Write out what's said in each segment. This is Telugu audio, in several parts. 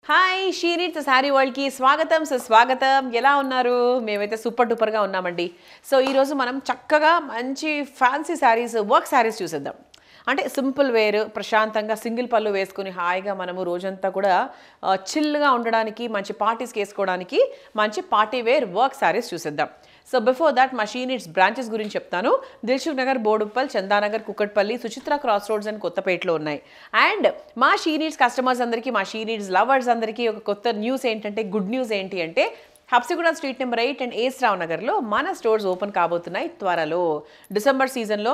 హాయ్ షీరిట్స్ శారీ వరల్డ్కి స్వాగతం సుస్వాగతం ఎలా ఉన్నారు మేమైతే సూపర్ డూపర్గా ఉన్నామండి సో ఈరోజు మనం చక్కగా మంచి ఫ్యాన్సీ శారీస్ వర్క్ శారీస్ చూసేద్దాం అంటే సింపుల్ వేర్ ప్రశాంతంగా సింగిల్ పళ్ళు వేసుకుని హాయిగా మనము రోజంతా కూడా చిల్గా ఉండడానికి మంచి పార్టీస్కి వేసుకోవడానికి మంచి పార్టీ వేర్ వర్క్ శారీస్ చూసేద్దాం సో బిఫోర్ దాట్ మా షీనిట్స్ బ్రాంచెస్ గురించి చెప్తాను Dilsukh Nagar Boduppal Chandanagar Kukatpally Suchitra cross roads and కొత్తపేటలో ఉన్నాయి అండ్ మా షీనిట్స్ కస్టమర్స్ అందరికీ మా షీనిట్స్ లవర్స్ అందరికీ ఒక కొత్త న్యూస్ ఏంటంటే గుడ్ న్యూస్ ఏంటి అంటే Habsiguda street number eight and A S Rao నగర్లో మన స్టోర్స్ ఓపెన్ కాబోతున్నాయి త్వరలో డిసెంబర్ సీజన్లో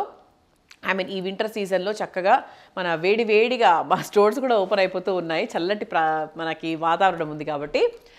ఐ మీన్ ఈ వింటర్ సీజన్లో చక్కగా మన వేడి వేడిగా మా స్టోర్స్ కూడా ఓపెన్ అయిపోతూ ఉన్నాయి చల్లటి ప్రా మనకి వాతావరణం ఉంది కాబట్టి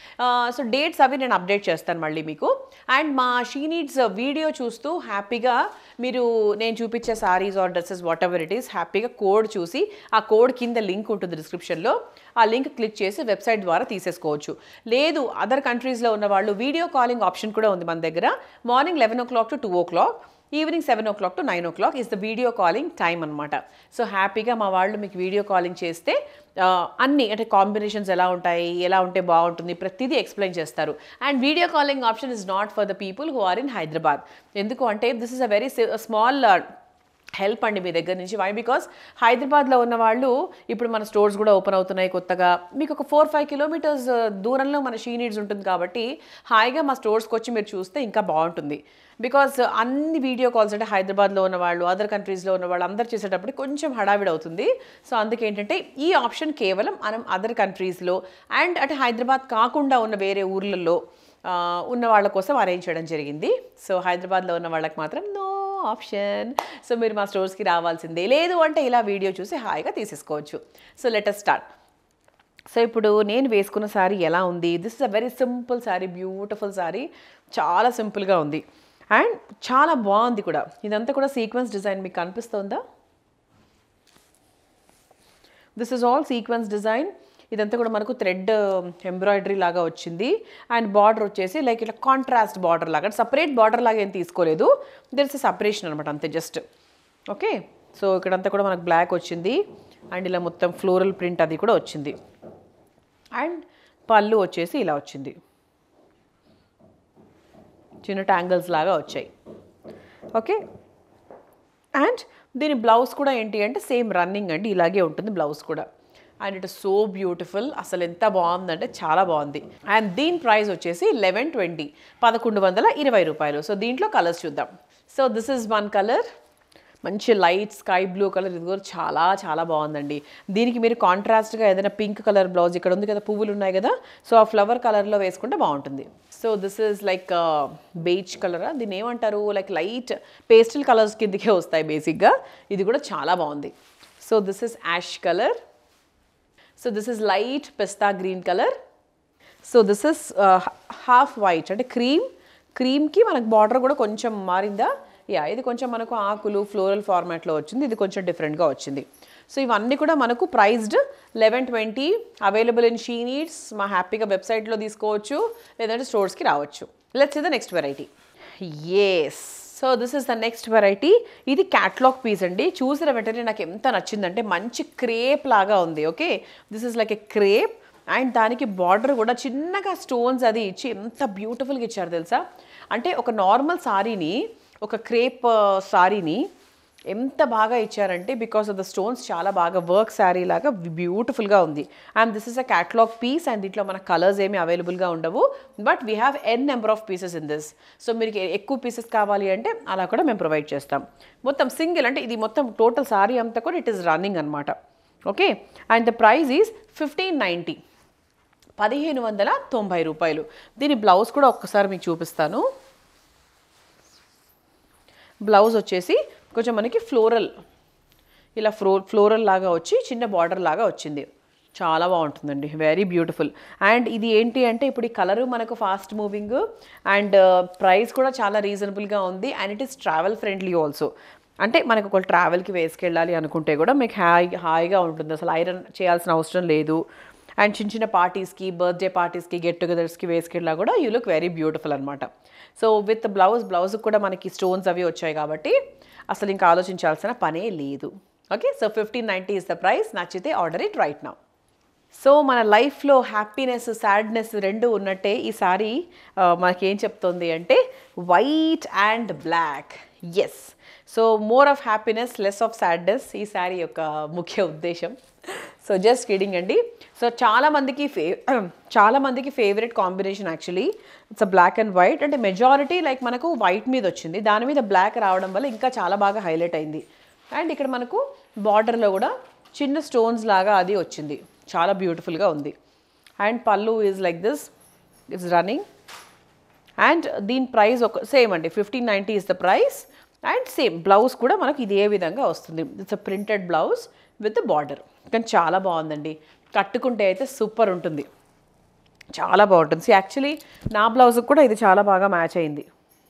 సో డేట్స్ అవి నేను అప్డేట్ చేస్తాను మళ్ళీ మీకు అండ్ మా షీ నీడ్స్ వీడియో చూస్తూ హ్యాపీగా మీరు నేను చూపించే saris or dresses whatever it is హ్యాపీగా కోడ్ చూసి ఆ కోడ్ కింద లింక్ ఉంటుంది డిస్క్రిప్షన్లో ఆ లింక్ క్లిక్ చేసి వెబ్సైట్ ద్వారా తీసేసుకోవచ్చు లేదు అదర్ కంట్రీస్లో ఉన్న వాళ్ళు వీడియో కాలింగ్ ఆప్షన్ కూడా ఉంది మన దగ్గర morning eleven o'clock to two o'clock evening seven o'clock to nine o'clock is the video calling time అనమాట సో హ్యాపీగా మా వాళ్ళు మీకు వీడియో కాలింగ్ చేస్తే ఆ, అన్ని అంటే కాంబినేషన్స్ ఎలా ఉంటాయి ఎలా ఉంటే బాగుంటుంది ప్రతిదీ ఎక్స్ప్లెయిన్ చేస్తారు and video calling option is not for the people who are in Hyderabad ఎందుకు అంటే this is a very small help అండి మీ దగ్గర నుంచి వై బికాస్ హైదరాబాద్లో ఉన్న వాళ్ళు ఇప్పుడు మన స్టోర్స్ కూడా ఓపెన్ అవుతున్నాయి కొత్తగా మీకు ఒక ఫోర్ ఫైవ్ కిలోమీటర్స్ దూరంలో మన షీ నీడ్స్ ఉంటుంది కాబట్టి హాయిగా మా స్టోర్స్కి వచ్చి మీరు చూస్తే ఇంకా బాగుంటుంది బికాస్ అన్ని వీడియో కాల్స్ అంటే హైదరాబాద్లో ఉన్న వాళ్ళు అదర్ కంట్రీస్లో ఉన్న వాళ్ళు అందరు చేసేటప్పుడు కొంచెం హడావిడి అవుతుంది సో అందుకే ఏంటంటే ఈ ఆప్షన్ కేవలం మనం అదర్ కంట్రీస్లో అండ్ అంటే హైదరాబాద్ కాకుండా ఉన్న వేరే ఊర్లలో ఆ, ఉన్న వాళ్ళ కోసం అరేంజ్ చేయడం జరిగింది సో హైదరాబాద్లో ఉన్న వాళ్ళకి మాత్రం నో ఆప్షన్ సో మీరు మా స్టోర్స్కి రావాల్సిందే లేదు అంటే ఇలా వీడియో చూసి హాయిగా తీసేసుకోవచ్చు సో లెటర్ స్టార్ట్ సో ఇప్పుడు నేను వేసుకున్న శారీ ఎలా ఉంది this is a very simple sari beautiful sari చాలా సింపుల్గా ఉంది అండ్ చాలా బాగుంది కూడా ఇదంతా కూడా సీక్వెన్స్ డిజైన్ మీకు కనిపిస్తుందా this is all sequence design ఇదంతా కూడా మనకు థ్రెడ్ ఎంబ్రాయిడరీ లాగా వచ్చింది అండ్ బార్డర్ వచ్చేసి లైక్ ఇట్లా కాంట్రాస్ట్ బార్డర్ లాగా సపరేట్ బార్డర్ లాగా ఏం తీసుకోలేదు దిస్ సపరేషన్ అనమాట అంతే జస్ట్ ఓకే సో ఇక్కడంతా కూడా మనకు బ్లాక్ వచ్చింది అండ్ ఇలా మొత్తం ఫ్లోరల్ ప్రింట్ అది కూడా వచ్చింది అండ్ పళ్ళు వచ్చేసి ఇలా వచ్చింది చిన్న ట్యాంగిల్స్ లాగా వచ్చాయి ఓకే అండ్ దీని బ్లౌజ్ కూడా ఏంటి అంటే సేమ్ రన్నింగ్ అండి ఇలాగే ఉంటుంది బ్లౌజ్ కూడా అండ్ ఇట్ సో బ్యూటిఫుల్ అసలు ఎంత బాగుందంటే చాలా బాగుంది అండ్ దీని ప్రైస్ వచ్చేసి లెవెన్ ట్వంటీ పదకొండు వందల ఇరవై రూపాయలు సో దీంట్లో కలర్స్ చూద్దాం so this is one colour మంచి లైట్ స్కై బ్లూ కలర్ ఇది కూడా చాలా చాలా బాగుందండి దీనికి మీరు కాంట్రాస్ట్గా ఏదైనా పింక్ కలర్ బ్లౌజ్ ఇక్కడ ఉంది కదా పువ్వులు ఉన్నాయి కదా సో ఆ ఫ్లవర్ కలర్లో వేసుకుంటే బాగుంటుంది so this is like beige కలరా దీన్ని ఏమంటారు లైక్ లైట్ పేస్టల్ కలర్స్ కిందకే వస్తాయి బేసిక్గా ఇది కూడా చాలా బాగుంది so this is ash colour so this is light pista green colour so this is half white అంటే క్రీమ్ క్రీమ్కి మనకు బార్డర్ కూడా కొంచెం మారిందా యా ఇది కొంచెం మనకు ఆకులు ఫ్లోరల్ ఫార్మాట్లో వచ్చింది ఇది కొంచెం డిఫరెంట్గా వచ్చింది సో ఇవన్నీ కూడా మనకు priced eleven twenty available in she needs మా హ్యాపీగా వెబ్సైట్లో తీసుకోవచ్చు లేదంటే స్టోర్స్కి రావచ్చు let's the next variety yes so this is the next variety ఇది క్యాట్లాగ్ పీస్ అండి చూసిన వెంటనే నాకు ఎంత నచ్చిందంటే మంచి క్రేప్ లాగా ఉంది okay this is like a crepe and దానికి బార్డర్ కూడా చిన్నగా స్టోన్స్ అది ఇచ్చి ఎంత బ్యూటిఫుల్గా ఇచ్చారు తెలుసా అంటే ఒక నార్మల్ సారీని ఒక క్రేప్ సారీని ఎంత బాగా ఇచ్చారంటే బికాస్ ఆఫ్ ద స్టోన్స్ చాలా బాగా వర్క్ శారీ లాగా బ్యూటిఫుల్గా ఉంది and this is a catalogue piece and దీంట్లో మన కలర్స్ ఏమీ అవైలబుల్గా ఉండవు but we have n number of pieces in this so మీకు ఎక్కువ పీసెస్ కావాలి అంటే అలా కూడా మేము ప్రొవైడ్ చేస్తాం మొత్తం సింగిల్ అంటే ఇది మొత్తం టోటల్ సారీ అంతా కూడా ఇట్ ఈస్ రన్నింగ్ అనమాట okay and the price is fifteen ninety పదిహేను వందల తొంభై రూపాయలు దీని బ్లౌజ్ కూడా ఒక్కసారి మీకు చూపిస్తాను బ్లౌజ్ వచ్చేసి కొంచెం మనకి ఫ్లోరల్ ఇలా ఫ్లో ఫ్లోరల్ లాగా వచ్చి చిన్న బార్డర్ లాగా వచ్చింది చాలా బాగుంటుందండి వెరీ బ్యూటిఫుల్ అండ్ ఇది ఏంటి అంటే ఇప్పుడు ఈ కలర్ మనకు ఫాస్ట్ మూవింగ్ అండ్ ప్రైస్ కూడా చాలా రీజనబుల్గా ఉంది and it is travel friendly also అంటే మనకు ఒక ట్రావెల్కి వేసుకెళ్ళాలి అనుకుంటే కూడా మీకు హాయి హాయిగా ఉంటుంది అసలు ఐరన్ చేయాల్సిన అవసరం లేదు అండ్ చిన్న చిన్న పార్టీస్కి బర్త్డే పార్టీస్కి గెట్ టుగెదర్స్కి వేసుకెళ్ళినా కూడా యూ లుక్ వెరీ బ్యూటిఫుల్ అనమాట సో విత్ బ్లౌజ్ బ్లౌజ్ కూడా మనకి స్టోన్స్ అవి వచ్చాయి కాబట్టి అసలు ఇంకా ఆలోచించాల్సిన పనే లేదు okay so fifteen ninety is the price నచ్చితే order it right now so మన లైఫ్లో హ్యాపీనెస్ సాడ్నెస్ రెండు ఉన్నట్టే ఈ సారీ మనకేం చెప్తోంది అంటే white and black yes so more of happiness less of sadness ఈ శారీ యొక్క ముఖ్య ఉద్దేశం సో జస్ట్ కిడింగ్ అండి సో చాలా మందికి ఫే చాలా మందికి favourite combination actually it's black and white అంటే మెజారిటీ లైక్ మనకు వైట్ మీద వచ్చింది దాని మీద బ్లాక్ రావడం వల్ల ఇంకా చాలా బాగా హైలైట్ అయింది అండ్ ఇక్కడ మనకు బార్డర్లో కూడా చిన్న స్టోన్స్ లాగా అది వచ్చింది చాలా బ్యూటిఫుల్గా ఉంది and pallu is like this it's running and దీని ప్రైస్ ఒక సేమ్ అండి fifteen ninety is the price and same blouse కూడా మనకి ఇదే విధంగా వస్తుంది it's a printed blouse with border కానీ చాలా బాగుందండి కట్టుకుంటే అయితే సూపర్ ఉంటుంది చాలా బాగుంటుంది యాక్చువల్లీ నా బ్లౌజ్కి కూడా ఇది చాలా బాగా మ్యాచ్ అయింది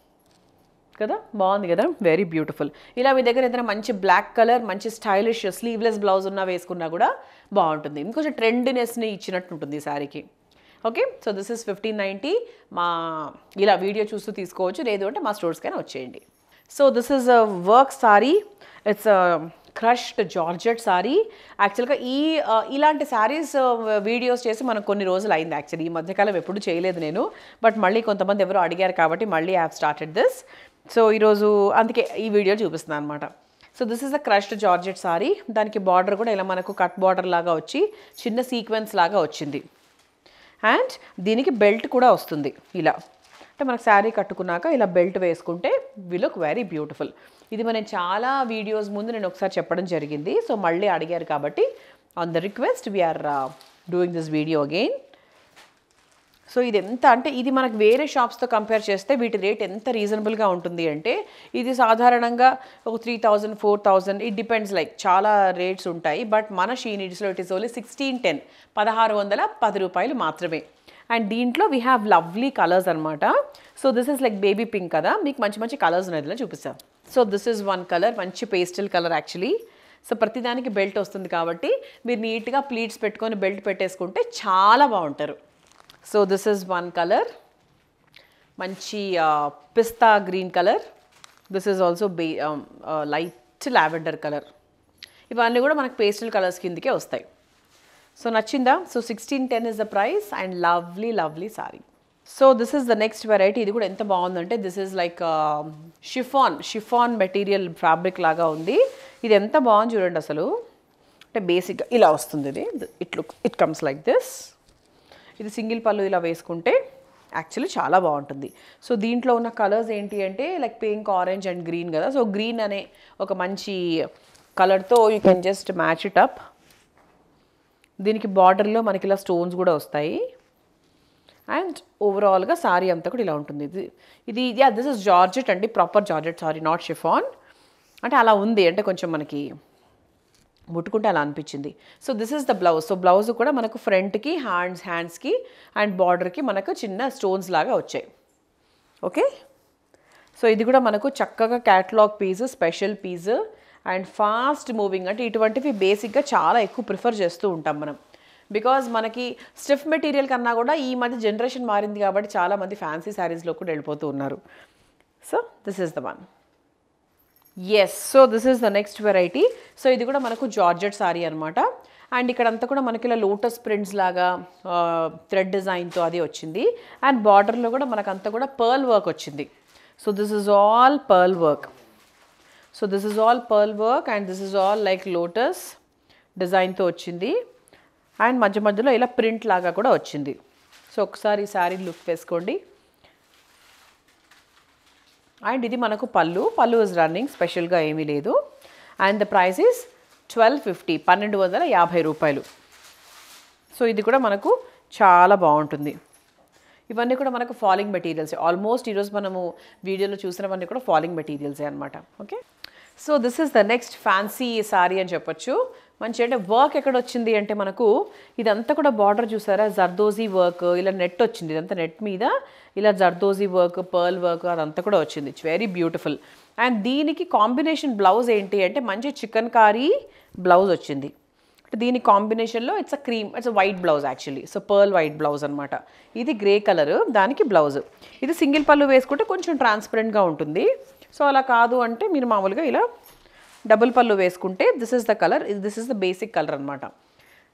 కదా బాగుంది కదా వెరీ బ్యూటిఫుల్ ఇలా మీ దగ్గర ఏదైనా మంచి బ్లాక్ కలర్ మంచి స్టైలిష్ స్లీవ్లెస్ బ్లౌజ్ ఉన్నా వేసుకున్నా కూడా బాగుంటుంది ఇంకొంచెం ట్రెండినెస్ని ఇచ్చినట్టు ఉంటుంది ఈ శారీకి okay so this is fifteen ninety మా ఇలా వీడియో చూస్తూ తీసుకోవచ్చు లేదు అంటే మా స్టోర్స్కైనా వచ్చేయండి so this is a work sari it's crushed georgette sari యాక్చువల్గా ఈ uh, ఇలాంటి శారీస్ వీడియోస్ చేసి మనకు కొన్ని రోజులు అయింది యాక్చువల్లీ ఈ మధ్యకాలం ఎప్పుడు చేయలేదు నేను బట్ మళ్ళీ కొంతమంది ఎవరు అడిగారు కాబట్టి మళ్ళీ I have started this so ఈరోజు అందుకే ఈ వీడియో చూపిస్తున్నాను అనమాట so this is the crushed georgette sari దానికి బార్డర్ కూడా ఇలా మనకు కట్ బార్డర్ లాగా వచ్చి చిన్న సీక్వెన్స్ లాగా వచ్చింది అండ్ దీనికి బెల్ట్ కూడా వస్తుంది ఇలా అంటే మనకు శారీ కట్టుకున్నాక ఇలా బెల్ట్ వేసుకుంటే వి లుక్ వెరీ బ్యూటిఫుల్ ఇది మనం చాలా వీడియోస్ ముందు నేను ఒకసారి చెప్పడం జరిగింది సో మళ్ళీ అడిగారు కాబట్టి on the request we're doing this video again so ఇది ఎంత అంటే ఇది మనకు వేరే షాప్స్తో కంపేర్ చేస్తే వీటి రేట్ ఎంత రీజనబుల్గా ఉంటుంది అంటే ఇది సాధారణంగా ఒక three thousand four thousand it depends like చాలా రేట్స్ ఉంటాయి బట్ మన షీ నీడ్స్లో it is only sixteen ten పదహారు వందల పది రూపాయలు మాత్రమే అండ్ దీంట్లో వీ హ్యావ్ లవ్లీ కలర్స్ అనమాట so this is like baby pink కదా మీకు మంచి మంచి కలర్స్ ఉన్నాయి ఇలా చూపిస్తాను so this is one colour మంచి పేస్టల్ కలర్ యాక్చువల్లీ సో ప్రతిదానికి బెల్ట్ వస్తుంది కాబట్టి మీరు నీట్గా ప్లీట్స్ పెట్టుకొని బెల్ట్ పెట్టేసుకుంటే చాలా బాగుంటారు so this is one colour మంచి pista green colour this is also బే లైట్ లావెండర్ కలర్ ఇవన్నీ కూడా మనకు పేస్టల్ కలర్స్ కిందకే వస్తాయి సో నచ్చిందా so sixteen ten is the price and lovely lovely sari so this is the next variety ఇది కూడా ఎంత బాగుందంటే this is like chiffon chiffon material fabric లాగా ఉంది ఇది ఎంత బాగుంది చూడండి అసలు అంటే బేసిక్గా ఇలా వస్తుంది ఇది it look it comes like this ఇది సింగిల్ పళ్ళు ఇలా వేసుకుంటే యాక్చువల్లీ చాలా బాగుంటుంది సో దీంట్లో ఉన్న కలర్స్ ఏంటి అంటే like pink orange and green కదా సో గ్రీన్ అనే ఒక మంచి కలర్తో you can just match it up దీనికి బార్డర్లో మనకి ఇలా స్టోన్స్ కూడా వస్తాయి అండ్ ఓవరాల్గా సారీ అంతా కూడా ఇలా ఉంటుంది ఇది ఇది యా దిస్ ఇస్ జార్జెట్ అండి proper georgette sari not chiffon అంటే అలా ఉంది అంటే కొంచెం మనకి ముట్టుకుంటే అలా అనిపించింది so this is the blouse so blouse కూడా మనకు ఫ్రంట్కి హ్యాండ్స్ హ్యాండ్స్కి అండ్ బార్డర్కి మనకు చిన్న స్టోన్స్ లాగా వచ్చాయి ఓకే సో ఇది కూడా మనకు చక్కగా catalogue piece special piece and fast moving అంటే ఇటువంటివి బేసిక్గా చాలా ఎక్కువ ప్రిఫర్ చేస్తూ ఉంటాం మనం బికాజ్ మనకి స్టిఫ్ మెటీరియల్ కన్నా కూడా ఈ మధ్య జనరేషన్ మారింది కాబట్టి చాలామంది ఫ్యాన్సీ శారీస్లో కూడా వెళ్ళిపోతూ ఉన్నారు so this is the one yes so this is the next variety so ఇది కూడా మనకు జార్జెట్ సారీ అనమాట అండ్ ఇక్కడంతా కూడా మనకి ఇలా లోటస్ ప్రింట్స్ లాగా థ్రెడ్ డిజైన్తో అది వచ్చింది అండ్ బార్డర్లో కూడా మనకంతా కూడా పర్ల్ వర్క్ వచ్చింది so this is all pearl work so this is all pearl work and this is all like lotus డిజైన్తో వచ్చింది అండ్ మధ్య మధ్యలో ఇలా ప్రింట్ లాగా కూడా వచ్చింది సో ఒకసారి ఈ శారీ లుక్ వేసుకోండి అండ్ ఇది మనకు పళ్ళు పళ్ళు ఇస్ రన్నింగ్ స్పెషల్గా ఏమీ లేదు and the price is twelve fifty పన్నెండు వందల యాభై రూపాయలు సో ఇది కూడా మనకు చాలా బాగుంటుంది ఇవన్నీ కూడా మనకు ఫాలింగ్ మెటీరియల్స్ ఆల్మోస్ట్ ఈరోజు మనము వీడియోలో చూసినవన్నీ కూడా ఫాలింగ్ మెటీరియల్సే అనమాట okay so this is the next fancy sari అని చెప్పొచ్చు మంచి అంటే వర్క్ ఎక్కడ వచ్చింది అంటే మనకు ఇదంతా కూడా బార్డర్ చూసారా జర్దోజీ వర్క్ ఇలా నెట్ వచ్చింది ఇదంతా నెట్ మీద ఇలా జర్దోజీ వర్క్ పర్ల్ వర్క్ అదంతా కూడా వచ్చింది ఇట్స్ వెరీ బ్యూటిఫుల్ అండ్ దీనికి కాంబినేషన్ బ్లౌజ్ ఏంటి అంటే మంచి చికెన్ కారీ బ్లౌజ్ వచ్చింది దీని కాంబినేషన్లో it's a cream it's white blouse actually so pearl white blouse అనమాట ఇది గ్రే కలర్ దానికి బ్లౌజ్ ఇది సింగిల్ పళ్ళు వేసుకుంటే కొంచెం ట్రాన్స్పరెంట్గా ఉంటుంది సో అలా కాదు అంటే మీరు మామూలుగా ఇలా డబుల్ పళ్ళు వేసుకుంటే this is the colour this is the basic colour అనమాట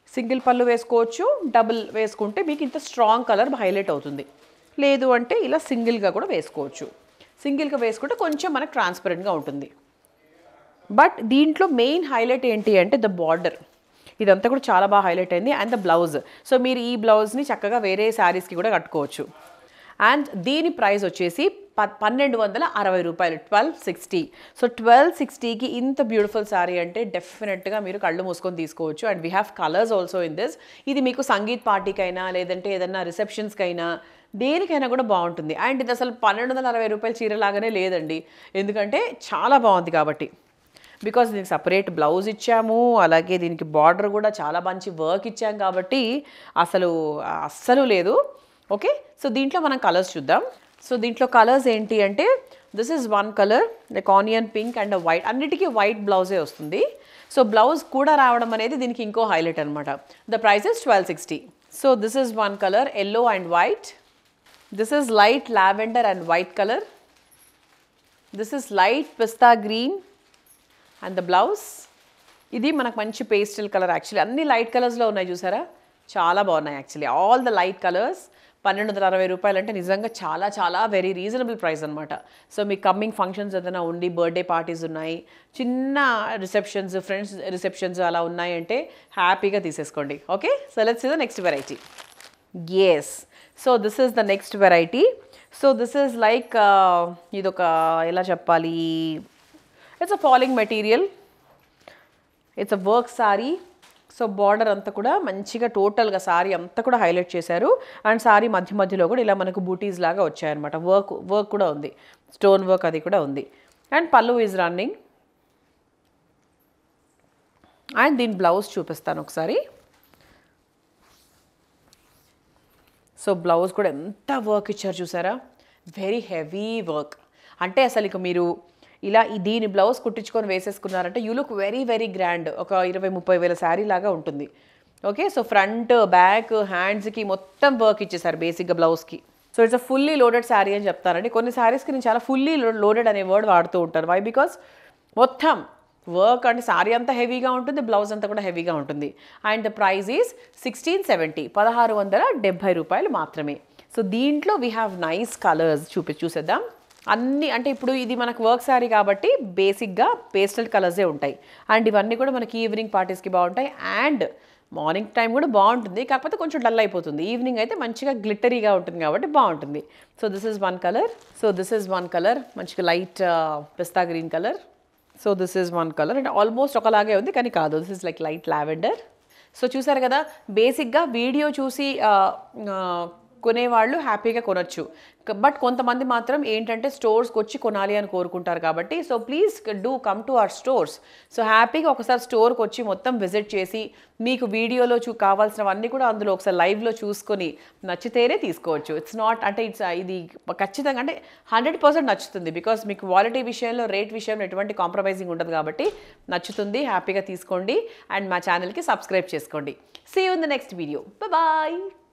సింగిల్ పళ్ళు వేసుకోవచ్చు డబుల్ వేసుకుంటే మీకు ఇంత స్ట్రాంగ్ కలర్ హైలైట్ అవుతుంది లేదు అంటే ఇలా సింగిల్గా కూడా వేసుకోవచ్చు సింగిల్గా వేసుకుంటే కొంచెం మనకు ట్రాన్స్పరెంట్గా ఉంటుంది బట్ దీంట్లో మెయిన్ హైలైట్ ఏంటి అంటే ద బార్డర్ ఇదంతా కూడా చాలా బాగా హైలైట్ అయింది అండ్ ద బ్లౌజ్ సో మీరు ఈ బ్లౌజ్ని చక్కగా వేరే శారీస్కి కూడా కట్టుకోవచ్చు అండ్ దీని ప్రైస్ వచ్చేసి ప పన్నెండు వందల అరవై రూపాయలు ట్వెల్వ్ సిక్స్టీ సో ట్వెల్వ్ సిక్స్టీకి ఇంత బ్యూటిఫుల్ శారీ అంటే డెఫినెట్గా మీరు కళ్ళు మూసుకొని తీసుకోవచ్చు and we have colours also in this ఇది మీకు సంగీత్ పార్టీకైనా లేదంటే ఏదన్నా రిసెప్షన్స్కైనా దేనికైనా కూడా బాగుంటుంది అండ్ ఇది అసలు పన్నెండు వందల అరవై రూపాయల చీరలాగానే లేదండి ఎందుకంటే చాలా బాగుంది కాబట్టి బికాస్ దీనికి సపరేట్ బ్లౌజ్ ఇచ్చాము అలాగే దీనికి బార్డర్ కూడా చాలా మంచి వర్క్ ఇచ్చాం కాబట్టి అసలు అస్సలు లేదు ఓకే సో దీంట్లో మనం కలర్స్ చూద్దాం సో దీంట్లో కలర్స్ ఏంటి అంటే this is one colour like onion pink and white అన్నిటికీ వైట్ బ్లౌజే వస్తుంది సో బ్లౌజ్ కూడా రావడం అనేది దీనికి ఇంకో హైలైట్ అనమాట the price is twelve sixty so this is one colour yellow and white this is light lavender and white colour this is light pista green and the blouse ఇది మనకు మంచి పేస్టల్ కలర్ యాక్చువల్లీ అన్ని లైట్ కలర్స్లో ఉన్నాయి చూసారా చాలా బాగున్నాయి actually all the light colours పన్నెండు వందల అరవై రూపాయలు అంటే నిజంగా చాలా చాలా వెరీ రీజనబుల్ ప్రైస్ అనమాట సో మీ కమ్మింగ్ ఫంక్షన్స్ ఏదైనా ఉండి బర్త్డే పార్టీస్ ఉన్నాయి చిన్న రిసెప్షన్స్ ఫ్రెండ్స్ రిసెప్షన్స్ అలా ఉన్నాయంటే హ్యాపీగా తీసేసుకోండి okay so let's the next variety yes so this is the next variety so this is like ఇదొక ఎలా చెప్పాలి it's a falling material it's a work sari so border అంతా కూడా మంచిగా టోటల్గా సారీ అంతా కూడా హైలైట్ చేశారు అండ్ సారీ మధ్య మధ్యలో కూడా ఇలా మనకు బూటీస్ లాగా వచ్చాయన్నమాట వర్క్ వర్క్ కూడా ఉంది స్టోన్ వర్క్ అది కూడా ఉంది and pallu is running and దీని బ్లౌజ్ చూపిస్తాను ఒకసారి సో బ్లౌజ్ కూడా ఎంత వర్క్ ఇచ్చారు చూసారా వెరీ హెవీ వర్క్ అంటే అసలు ఇక మీరు ఇలా ఈ దీని బ్లౌజ్ కుట్టించుకొని వేసేసుకున్నారంటే you look very very grand ఒక ఇరవై ముప్పై వేల శారీ లాగా ఉంటుంది ఓకే సో ఫ్రంట్ బ్యాక్ హ్యాండ్స్కి మొత్తం వర్క్ ఇచ్చేసారు బేసిక్గా బ్లౌజ్కి so it's a fully loaded sari అని చెప్తారండి కొన్ని శారీస్కి నేను చాలా ఫుల్లీ లోడెడ్ అనే వర్డ్ వాడుతూ ఉంటాను వై బికాస్ మొత్తం వర్క్ అంటే సారీ అంతా హెవీగా ఉంటుంది బ్లౌజ్ అంతా కూడా హెవీగా ఉంటుంది and the price is sixteen seventy పదహారు వందల డెబ్భై రూపాయలు మాత్రమే సో దీంట్లో వీ హ్యావ్ నైస్ కలర్స్ చూపి చూసేద్దాం అన్ని అంటే ఇప్పుడు ఇది మనకు వర్క్ శారీ కాబట్టి బేసిక్గా పేస్టల్ కలర్సే ఉంటాయి అండ్ ఇవన్నీ కూడా మనకి ఈవినింగ్ పార్టీస్కి బాగుంటాయి అండ్ మార్నింగ్ టైం కూడా బాగుంటుంది కాకపోతే కొంచెం డల్ అయిపోతుంది ఈవినింగ్ అయితే మంచిగా గ్లిటరీగా ఉంటుంది కాబట్టి బాగుంటుంది so this is one colour so this is one colour మంచిగా light pista green colour so this is one colour అంటే ఆల్మోస్ట్ ఒకలాగే ఉంది కానీ కాదు this is like light lavender so చూసారు కదా బేసిక్గా వీడియో చూసి ఆ, ఆ, కొనేవాళ్ళు హ్యాపీగా కొనొచ్చు బట్ కొంతమంది మాత్రం ఏంటంటే స్టోర్స్కి వచ్చి కొనాలి అని కోరుకుంటారు కాబట్టి so please do come to our stores so హ్యాపీగా ఒకసారి స్టోర్కి వచ్చి మొత్తం విజిట్ చేసి మీకు వీడియోలో చూ కావాల్సినవన్నీ కూడా అందులో ఒకసారి లైవ్లో చూసుకొని నచ్చితేనే తీసుకోవచ్చు ఇట్స్ నాట్ అంటే ఇట్స్ ఇది ఖచ్చితంగా అంటే హండ్రెడ్ పర్సెంట్ నచ్చుతుంది బికాస్ మీకు క్వాలిటీ విషయంలో రేట్ విషయంలో ఎటువంటి కాంప్రమైజింగ్ ఉండదు కాబట్టి నచ్చుతుంది హ్యాపీగా తీసుకోండి అండ్ మా ఛానల్కి సబ్స్క్రైబ్ చేసుకోండి see you in the next video bye